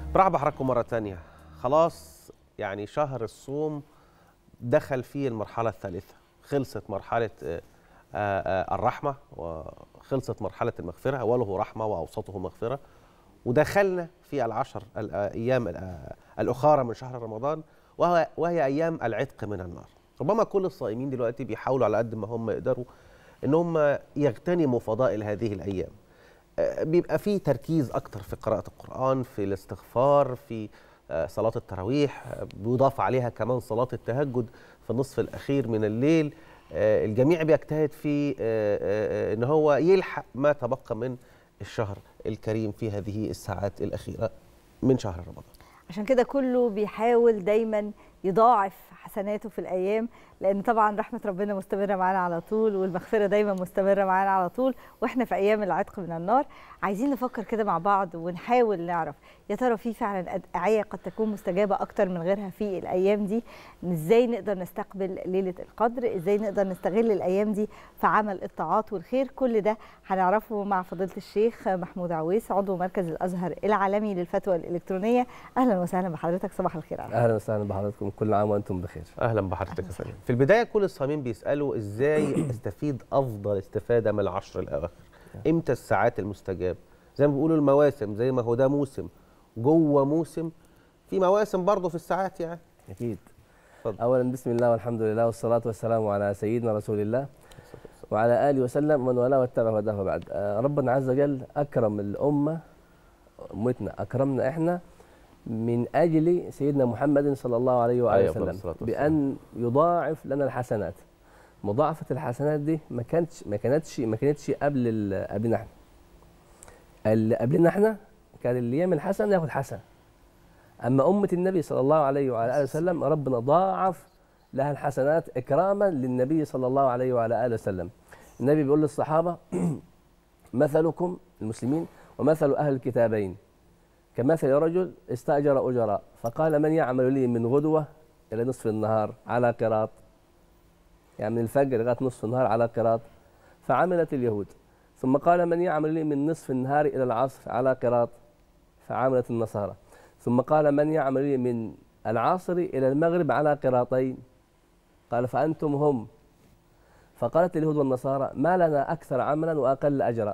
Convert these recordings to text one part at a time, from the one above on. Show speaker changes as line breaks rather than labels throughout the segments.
برحب بحضراتكم مرة تانية خلاص يعني شهر الصوم دخل فيه المرحلة الثالثة خلصت مرحلة آه، آه، الرحمة وخلصت مرحلة المغفرة أوله رحمة وأوسطه مغفرة ودخلنا في العشر الأيام الأ- الأخرى من شهر رمضان وهي, وهي أيام العتق من النار ربما كل الصائمين دلوقتي بيحاولوا على قد ما هم يقدروا إن هم يغتنموا فضائل هذه الأيام آه، بيبقى في تركيز اكتر في قراءه القران في الاستغفار في آه، صلاه التراويح آه، بيضاف عليها كمان صلاه التهجد في النصف الاخير من الليل آه، الجميع بيجتهد في آه، آه، آه، ان هو يلحق ما تبقى من الشهر الكريم في هذه الساعات الاخيره من شهر رمضان
عشان كده كله بيحاول دايما يضاعف حسناته في الايام لان طبعا رحمه ربنا مستمره معانا على طول والمغفره دايما مستمره معانا على طول واحنا في ايام العتق من النار عايزين نفكر كده مع بعض ونحاول نعرف يا ترى في فعلا ادعيه قد تكون مستجابه اكتر من غيرها في الايام دي ازاي نقدر نستقبل ليله القدر ازاي نقدر نستغل الايام دي في عمل الطاعات والخير كل ده هنعرفه مع فضيله الشيخ محمود عويس عضو مركز الازهر العالمي للفتوى الالكترونيه اهلا وسهلا بحضرتك صباح الخير عليك
اهلا وسهلا بحضراتكم كل عام وانتم بخير
اهلا بحضرتك يا فندم في البدايه كل الصائمين بيسالوا ازاي استفيد افضل استفاده من العشر الاواخر امتى الساعات المستجاب زي ما بيقولوا المواسم زي ما هو ده موسم جوه موسم في مواسم برضه في الساعات يعني
اكيد
اتفضل.
اولا بسم الله والحمد لله والصلاه والسلام على سيدنا رسول الله وعلى اله وسلم ومن والاه واتبع هداه وبعد آه، ربنا عز وجل اكرم الامه امتنا اكرمنا احنا من اجل سيدنا محمد صلى الله عليه واله
عليه أفضل
وسلم
الصلاة والسلام.
بان يضاعف لنا الحسنات مضاعفه الحسنات دي ما كانتش ما كانتش ما كانتش قبل ال- قبلنا احنا اللي قبلنا احنا كان اللي يعمل حسن ياخد حسن اما امه النبي صلى الله عليه وعلى اله وسلم ربنا ضاعف لها الحسنات اكراما للنبي صلى الله عليه وعلى اله وسلم النبي بيقول للصحابه مثلكم المسلمين ومثل اهل الكتابين كمثل رجل استاجر اجراء فقال من يعمل لي من غدوه الى نصف النهار على قراط يعني من الفجر لغايه نصف النهار على قراط فعملت اليهود ثم قال من يعمل لي من نصف النهار الى العصر على قراط فعملت النصارى ثم قال من يعمل لي من العصر الى المغرب على قراطين قال فانتم هم فقالت اليهود والنصارى ما لنا اكثر عملا واقل اجرا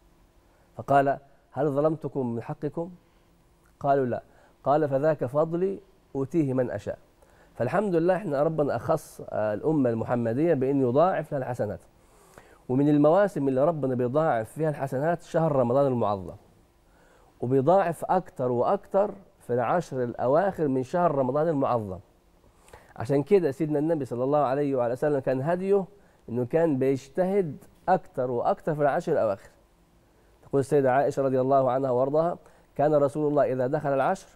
فقال هل ظلمتكم من حقكم قالوا لا قال فذاك فضلي اوتيه من اشاء فالحمد لله احنا ربنا اخص آه، الامه المحمديه بان يضاعف لها الحسنات ومن المواسم اللي ربنا بيضاعف فيها الحسنات شهر رمضان المعظم وبيضاعف اكتر واكتر في العشر الاواخر من شهر رمضان المعظم عشان كده سيدنا النبي صلى الله عليه وعلى وسلم كان هديه انه كان بيجتهد اكتر واكتر في العشر الاواخر تقول السيده عائشه رضي الله عنها وارضاها كان رسول الله اذا دخل العشر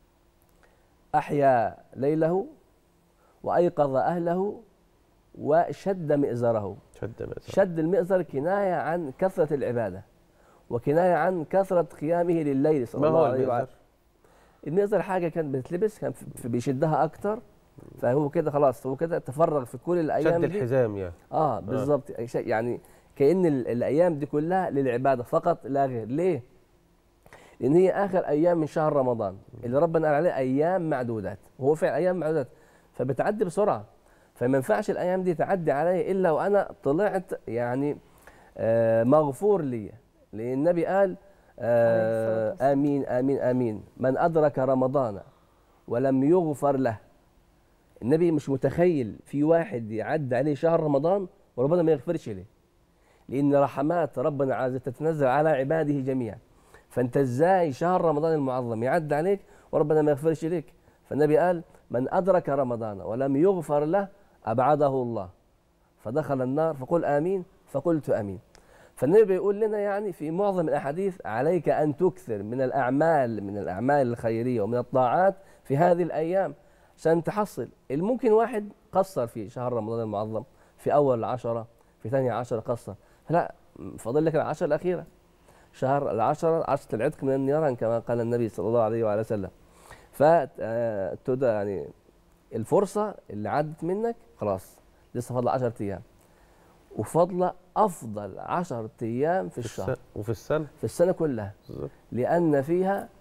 احيا ليله وايقظ اهله وشد مئزره
شد مثلا
شد المئزر كناية عن كثرة العبادة وكناية عن كثرة قيامه لليل صلى
ما
الله
هو
عليه وسلم
المئزر؟
المئزر حاجة كانت بتتلبس كان في- في- بيشدها أكتر فهو كده خلاص هو كده تفرغ في كل الأيام
شد
دي
الحزام يعني
اه بالظبط شيء- يعني كأن ال- الأيام دي كلها للعبادة فقط لا غير ليه؟ لأن هي آخر أيام من شهر رمضان اللي ربنا قال عليه أيام معدودات وهو فعلا أيام معدودات فبتعدي بسرعة فما ينفعش الأيام دي تعدي علي إلا وأنا طلعت يعني آه مغفور لي لأن النبي قال
عليه
آه
الصلاة
آمين آمين آمين من أدرك رمضان ولم يغفر له النبي مش متخيل في واحد يعدي عليه شهر رمضان وربنا ما يغفرش له لان رحمات ربنا عز وجل تتنزل على عباده جميعا فانت ازاي شهر رمضان المعظم يعدي عليك وربنا ما يغفرش لك فالنبي قال من ادرك رمضان ولم يغفر له ابعده الله فدخل النار فقل امين فقلت امين فالنبي بيقول لنا يعني في معظم الاحاديث عليك ان تكثر من الاعمال من الاعمال الخيريه ومن الطاعات في هذه الايام عشان تحصل الممكن واحد قصر في شهر رمضان المعظم في اول العشره في ثاني عشره قصر لا فاضل لك العشره الاخيره شهر العشره عشره العتق من النيران كما قال النبي صلى الله عليه وعلى وسلم ف آه، تدى يعني الفرصه اللي عدت منك خلاص لسه فاضل 10 ايام وفضل افضل 10 ايام في
في
الشهر
الس- وفي السنه
في السنه كلها
بالظبط
لان فيها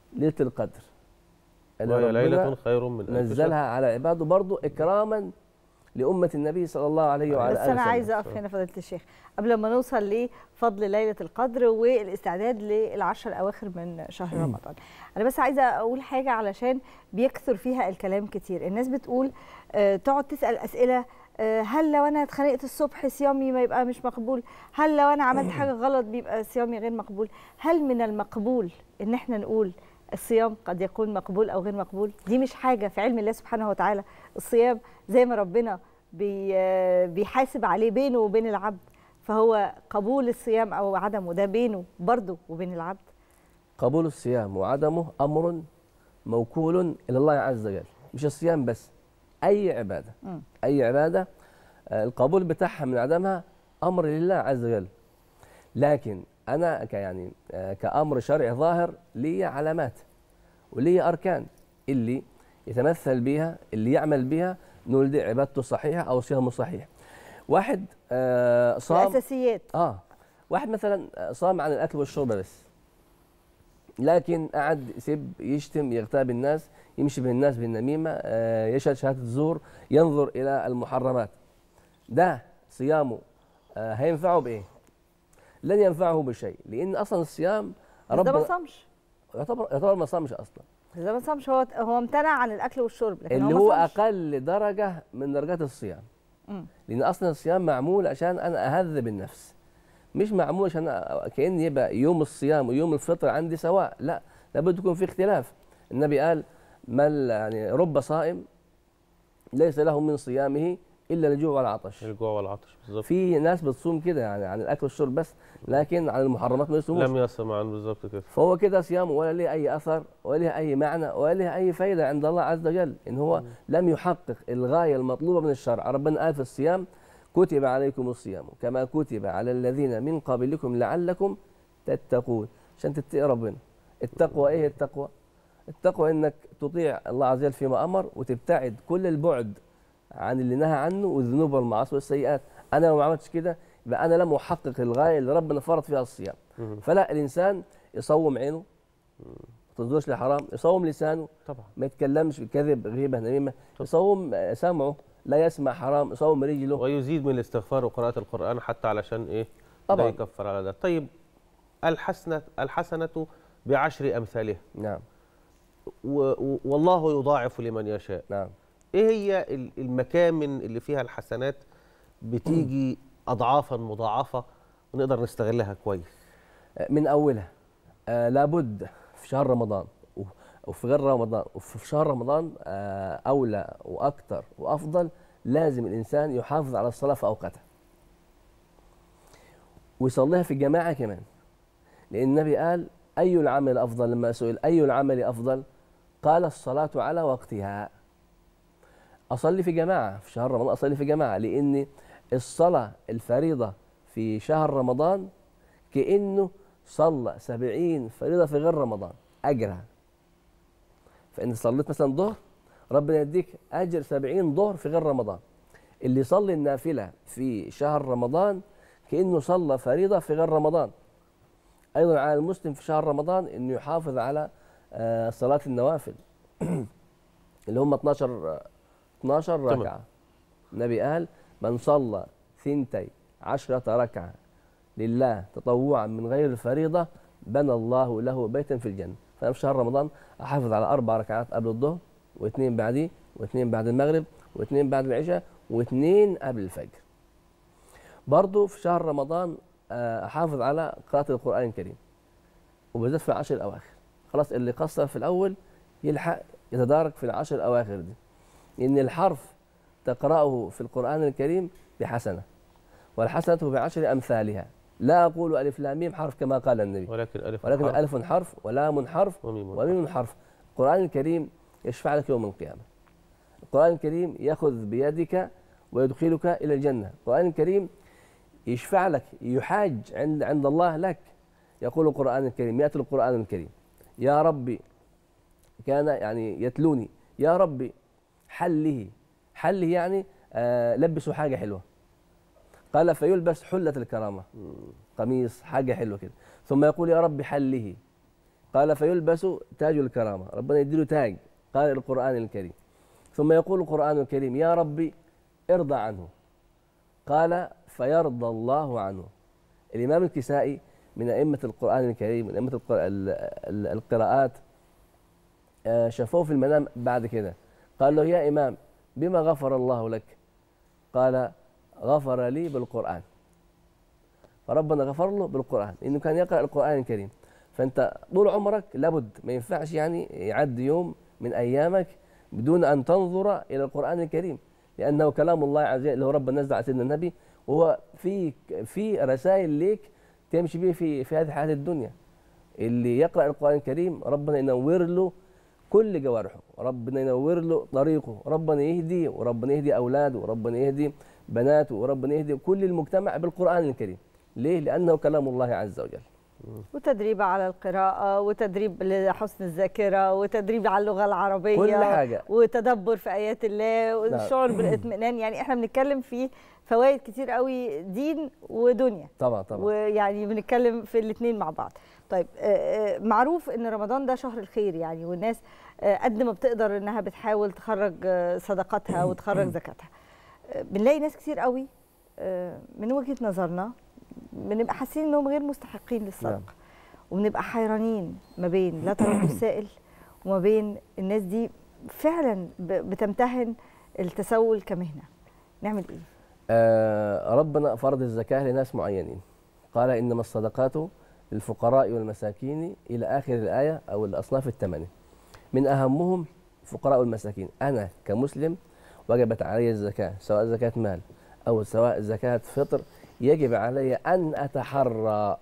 ليله القدر اللي
وهي
ربنا
ليلة خير من ألف شهر.
نزلها على عباده برضه اكراما لامه النبي صلى الله عليه وعلى
بس
اله
انا
وسلم.
عايزه اقف هنا فضيله الشيخ قبل ما نوصل لفضل ليله القدر والاستعداد للعشر الاواخر من شهر رمضان انا بس عايزه اقول حاجه علشان بيكثر فيها الكلام كتير الناس بتقول آه، تقعد تسال اسئله آه، هل لو انا اتخانقت الصبح صيامي ما يبقى مش مقبول هل لو انا عملت حاجه غلط بيبقى صيامي غير مقبول هل من المقبول ان احنا نقول الصيام قد يكون مقبول او غير مقبول دي مش حاجه في علم الله سبحانه وتعالى الصيام زي ما ربنا بي بيحاسب عليه بينه وبين العبد فهو قبول الصيام او عدمه ده بينه برضه وبين العبد
قبول الصيام وعدمه امر موكول الى الله عز وجل مش الصيام بس اي عباده
مم.
اي عباده آه، القبول بتاعها من عدمها امر لله عز وجل لكن انا ك يعني آه، كامر شرعي ظاهر لي علامات ولي اركان اللي يتمثل بها اللي يعمل بها نقول دي عبادته صحيحه او صيامه صحيح واحد آه، صام
الاساسيات
اه واحد مثلا صام عن الاكل والشرب بس لكن قعد يسب يشتم يغتاب الناس يمشي بين الناس بالنميمه آه يشهد شهاده الزور ينظر الى المحرمات ده صيامه آه هينفعه بايه؟ لن ينفعه بشيء لان اصلا الصيام
بس ده ما
ربنا
صامش
يعتبر يعتبر ما صامش اصلا
بس ده ما صامش هو هو امتنع عن الاكل والشرب لكن
اللي
هو
هو
ما صامش.
اقل درجه من درجات الصيام
مم.
لان اصلا الصيام معمول عشان انا اهذب النفس مش معمول عشان أ- كأن يبقى يوم الصيام ويوم الفطر عندي سواء لا لابد يكون في اختلاف النبي قال ما يعني رب صائم ليس له من صيامه الا الجوع والعطش
الجوع والعطش بالظبط
في ناس بتصوم كده يعني عن الاكل والشرب بس لكن عن المحرمات ما يصوموش
لم يصم عنه بالظبط كده
فهو كده صيامه ولا ليه اي اثر ولا ليه اي معنى ولا ليه اي فايده عند الله عز وجل ان هو لم يحقق الغايه المطلوبه من الشرع ربنا قال في الصيام كتب عليكم الصيام كما كتب على الذين من قبلكم لعلكم تتقون عشان تتقي ربنا التقوى ايه التقوى التقوى انك تطيع الله عز وجل فيما امر وتبتعد كل البعد عن اللي نهى عنه والذنوب والمعاصي والسيئات انا لو ما عملتش كده يبقى انا لم احقق الغايه اللي ربنا فرض فيها الصيام
مم.
فلا الانسان يصوم عينه ما تصدرش لحرام يصوم لسانه
طبعا
ما يتكلمش بكذب غيبه نميمه
طب.
يصوم آه، سمعه لا يسمع حرام يصوم رجله
ويزيد من الاستغفار وقراءة القرآن حتى علشان ايه
طبعاً.
ده يكفر على ده طيب الحسنة الحسنة بعشر أمثالها
نعم
و و والله يضاعف لمن يشاء
نعم
ايه هي ال- المكامن اللي فيها الحسنات بتيجي أضعافا مضاعفة ونقدر نستغلها كويس
آه، من اولها آه لابد في شهر رمضان و- وفي غير رمضان وفي شهر رمضان آه اولى واكثر وافضل لازم الانسان يحافظ على الصلاه في اوقاتها ويصليها في الجماعه كمان لان النبي قال اي العمل افضل لما سئل اي العمل افضل قال الصلاه على وقتها اصلي في جماعه في شهر رمضان اصلي في جماعه لان الصلاه الفريضه في شهر رمضان كانه صلى سبعين فريضه في غير رمضان اجرها فان صليت مثلا ظهر ربنا يديك اجر سبعين ظهر في غير رمضان اللي يصلي النافله في شهر رمضان كانه صلى فريضه في غير رمضان ايضا على المسلم في شهر رمضان انه يحافظ على آه، صلاه النوافل اللي هم 12 آه، 12
تمام.
ركعه النبي قال من صلى ثنتي عشرة ركعة لله تطوعا من غير الفريضة بنى الله له بيتا في الجنة فأنا في شهر رمضان أحافظ على أربع ركعات قبل الظهر واثنين بعديه واثنين بعد المغرب واثنين بعد العشاء واثنين قبل الفجر برضو في شهر رمضان آه، أحافظ على قراءة القرآن الكريم وبالذات في العشر الأواخر خلاص اللي قصر في الأول يلحق يتدارك في العشر الأواخر دي لأن الحرف تقرأه في القرآن الكريم بحسنة والحسنة بعشر أمثالها لا أقول ألف لام ميم حرف كما قال النبي
ولكن ألف
ولكن
حرف
ألف حرف ولام حرف
وميم
وميم حرف القرآن الكريم يشفع لك يوم القيامة القرآن الكريم يأخذ بيدك ويدخلك إلى الجنة القرآن الكريم يشفع لك يحاج عند عند الله لك يقول القرآن الكريم يأتي القرآن الكريم يا ربي كان يعني يتلوني يا ربي حله حله يعني آه لبسوا حاجة حلوة قال فيلبس حلة الكرامة قميص حاجة حلوة كده ثم يقول يا رب حله قال فيلبس تاج الكرامة ربنا يديله تاج قال القرآن الكريم ثم يقول القرآن الكريم يا ربي ارضى عنه قال فيرضى الله عنه الإمام الكسائي من أئمة القرآن الكريم من أئمة القر- ال- ال- القراءات آه، شافوه في المنام بعد كده قال له يا إمام بما غفر الله لك قال غفر لي بالقرآن فربنا غفر له بالقرآن إنه كان يقرأ القرآن الكريم فأنت طول عمرك لابد ما ينفعش يعني يعدي يوم من أيامك بدون أن تنظر إلى القرآن الكريم لأنه كلام الله عز وجل اللي هو ربنا نزل على سيدنا النبي وهو في في رسائل ليك تمشي به في في هذه الحياة الدنيا اللي يقرأ القرآن الكريم ربنا ينور له كل جوارحه ربنا ينور له طريقه ربنا يهدي وربنا يهدي أولاده وربنا يهدي بناته وربنا يهدي كل المجتمع بالقرآن الكريم ليه؟ لأنه كلام الله عز وجل
وتدريب على القراءة وتدريب لحسن الذاكرة وتدريب على اللغة العربية
كل حاجة
وتدبر في آيات الله والشعور بالاطمئنان يعني احنا بنتكلم في فوائد كتير قوي دين ودنيا
طبعا طبعا
ويعني بنتكلم في الاثنين مع بعض طيب آه، آه، معروف ان رمضان ده شهر الخير يعني والناس آه، قد ما بتقدر انها بتحاول تخرج آه، صدقاتها وتخرج زكاتها آه، بنلاقي ناس كتير قوي آه، من وجهة نظرنا بنبقى حاسين انهم غير مستحقين للصدقه
نعم.
وبنبقى حيرانين ما بين لا ترد السائل وما بين الناس دي فعلا ب- بتمتهن التسول كمهنه نعمل ايه
آه ربنا فرض الزكاة لناس معينين قال إنما الصدقات للفقراء والمساكين إلى آخر الآية أو الأصناف الثمانية من أهمهم الفقراء والمساكين أنا كمسلم وجبت علي الزكاة سواء زكاة مال أو سواء زكاة فطر يجب علي أن أتحرى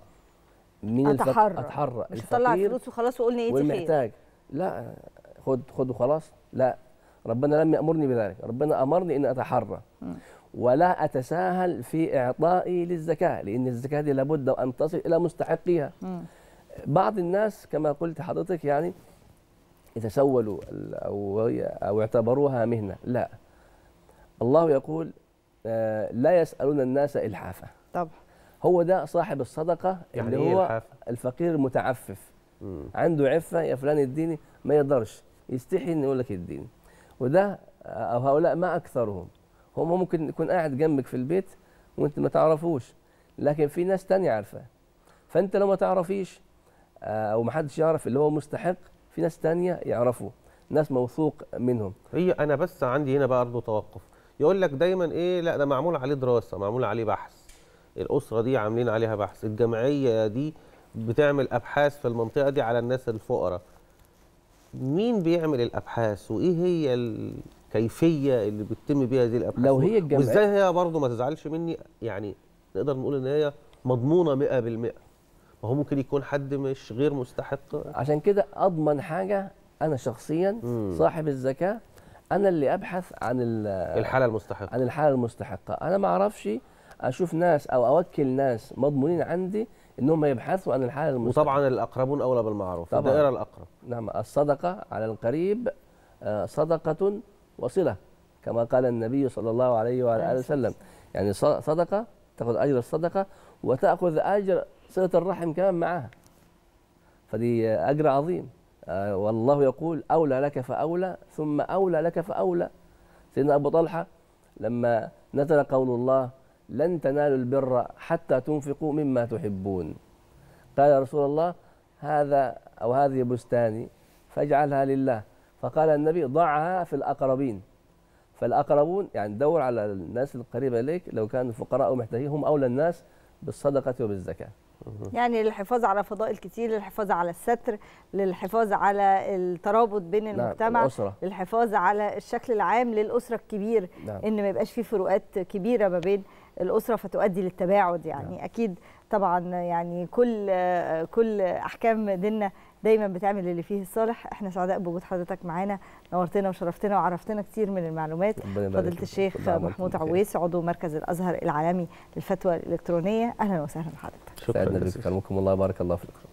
من الفق-
اتحرى
أتحرى
مش هطلع
الفقير
الفلوس وخلاص واقول نيتي خير
والمحتاج لا خد خد وخلاص لا ربنا لم يأمرني بذلك ربنا أمرني أن أتحرى
مم.
ولا أتساهل في إعطائي للزكاة لأن الزكاة دي لابد أن تصل إلى مستحقيها
مم.
بعض الناس كما قلت حضرتك يعني يتسولوا ال- أو أو اعتبروها مهنة لا الله يقول آه، لا يسألون الناس إلحافا
طبعا
هو ده صاحب الصدقة
يعني
اللي
ايه
هو
الحافة؟
الفقير المتعفف
مم.
عنده عفه يا فلان اديني ما يقدرش يستحي انه يقول لك اديني وده او هؤلاء ما اكثرهم هم ممكن يكون قاعد جنبك في البيت وانت ما تعرفوش لكن في ناس تانية عارفاه فانت لو ما تعرفيش آه، او ما حدش يعرف اللي هو مستحق في ناس تانية يعرفوا ناس موثوق منهم
هي انا بس عندي هنا برضه توقف يقول لك دايما ايه لا ده معمول عليه دراسه معمول عليه بحث الاسره دي عاملين عليها بحث الجمعيه دي بتعمل ابحاث في المنطقه دي على الناس الفقراء مين بيعمل الابحاث وايه هي الكيفيه اللي بيتم بيها هذه الابحاث
لو هي الجمعية-
وازاي هي برضه ما تزعلش مني يعني نقدر نقول ان هي مضمونه 100% ما هو ممكن يكون حد مش غير مستحق
عشان كده اضمن حاجه انا شخصيا
مم.
صاحب الزكاه انا اللي ابحث عن ال-
الحاله المستحقه
عن الحاله المستحقه انا ما اعرفش اشوف ناس او اوكل ناس مضمونين عندي انهم يبحثوا عن الحاله المستحقه
وطبعا الاقربون اولى بالمعروف
طبعاً.
الدائره الاقرب
نعم الصدقه على القريب آه، صدقه وصله كما قال النبي صلى الله عليه وعلى اله وسلم يعني ص- صدقه تاخذ اجر الصدقه وتاخذ اجر صله الرحم كمان معها فدي آه، اجر عظيم آه، والله يقول اولى لك فاولى ثم اولى لك فاولى سيدنا ابو طلحه لما نزل قول الله لن تنالوا البر حتى تنفقوا مما تحبون قال يا رسول الله هذا او هذه بستاني فاجعلها لله فقال النبي ضعها في الاقربين فالاقربون يعني دور على الناس القريبه اليك لو كانوا فقراء او محتاجين هم اولى الناس بالصدقه وبالزكاه
يعني للحفاظ على فضائل كتير للحفاظ على الستر للحفاظ على الترابط بين
نعم
المجتمع
الاسره
للحفاظ على الشكل العام للأسرة الكبير
نعم
ان ما يبقاش في فروقات كبيره ما بين الاسره فتؤدي للتباعد يعني
نعم.
اكيد طبعا يعني كل آه، كل احكام ديننا دايما بتعمل اللي فيه الصالح احنا سعداء بوجود حضرتك معانا نورتنا وشرفتنا وعرفتنا كتير من المعلومات
ربنا يبارك
فضيله
فيك.
الشيخ
كل عام
محمود
وأنتم بخير.
عويس عضو مركز الازهر العالمي للفتوى الالكترونيه اهلا وسهلا بحضرتك
شكرا
سعدنا بك
جزيلا
كرمكم الله بارك الله فيكم